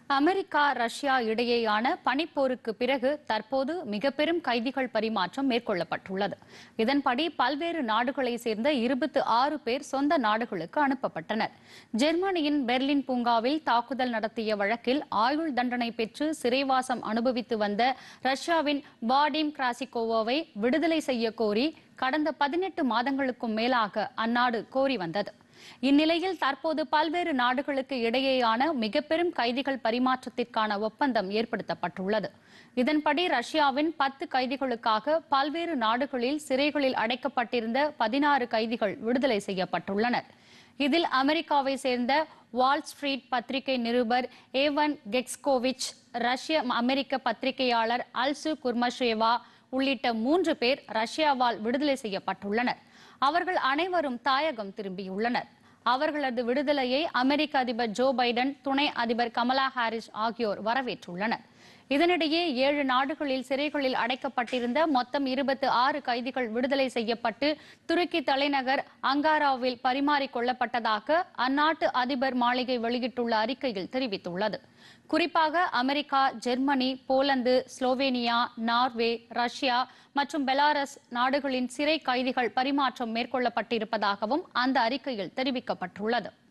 America Russia இடையேயான பனிப்போருக்கு பிறகு தற்போது மிக பெரும் கைதிகள் பரிமாற்றம் மேற்கொள்ளப்பட்டுள்ளது இதன்படி பல்வேறு நாடுகளை சேர்ந்த இருபத்தி ஆறு பேர் சொந்த நாடுகளுக்கு அனுப்பப்பட்டனர் ஜெர்மனியின் பெர்லின் பூங்காவில் தாக்குதல் நடத்திய வழக்கில் ஆயுள் தண்டனை பெற்று சிறைவாசம் அனுபவித்து வந்த ரஷ்யாவின் வாடிம் கிராசிகோவோவை விடுதலை செய்ய கோரி கடந்த பதினெட்டு மாதங்களுக்கும் மேலாக அந்நாடு கோரி வந்தது இந்நிலையில் தற்போது பல்வேறு நாடுகளுக்கு இடையேயான மிக பெரும் கைதிகள் பரிமாற்றத்திற்கான ஒப்பந்தம் ஏற்படுத்தப்பட்டுள்ளது இதன்படி ரஷ்யாவின் பத்து கைதிகளுக்காக பல்வேறு நாடுகளில் சிறைகளில் அடைக்கப்பட்டிருந்த பதினாறு கைதிகள் விடுதலை செய்யப்பட்டுள்ளனர் இதில் அமெரிக்காவை சேர்ந்த வால் ஸ்ட்ரீட் பத்திரிகை நிருபர் ஏவன் கெக்ஸ்கோவிச் ரஷ்ய அமெரிக்க பத்திரிகையாளர் அல்சு குர்மஷேவா உள்ளிட்ட மூன்று பேர் ரஷ்யாவால் விடுதலை செய்யப்பட்டுள்ளனர் அவர்கள் அனைவரும் தாயகம் திரும்பியுள்ளனர் அவர்களது விடுதலையை அமெரிக்க அதிபர் ஜோ பைடன் துணை அதிபர் கமலா ஹாரிஸ் ஆகியோர் வரவேற்றுள்ளனர் இதனிடையே ஏழு நாடுகளில் சிறைகளில் அடைக்கப்பட்டிருந்த மொத்தம் இருபத்தி ஆறு கைதிகள் விடுதலை செய்யப்பட்டு துருக்கி தலைநகர் அங்காராவில் பரிமாறிக் கொள்ளப்பட்டதாக அந்நாட்டு அதிபர் மாளிகை வெளியிட்டுள்ள அறிக்கையில் தெரிவித்துள்ளது குறிப்பாக America Germany Poland Slovenia Norway Russia மற்றும் பெலாரஸ் நாடுகளின் சிறை கைதிகள் பரிமாற்றம் மேற்கொள்ளப்பட்டிருப்பதாகவும் அந்த அறிக்கையில் தெரிவிக்கப்பட்டுள்ளது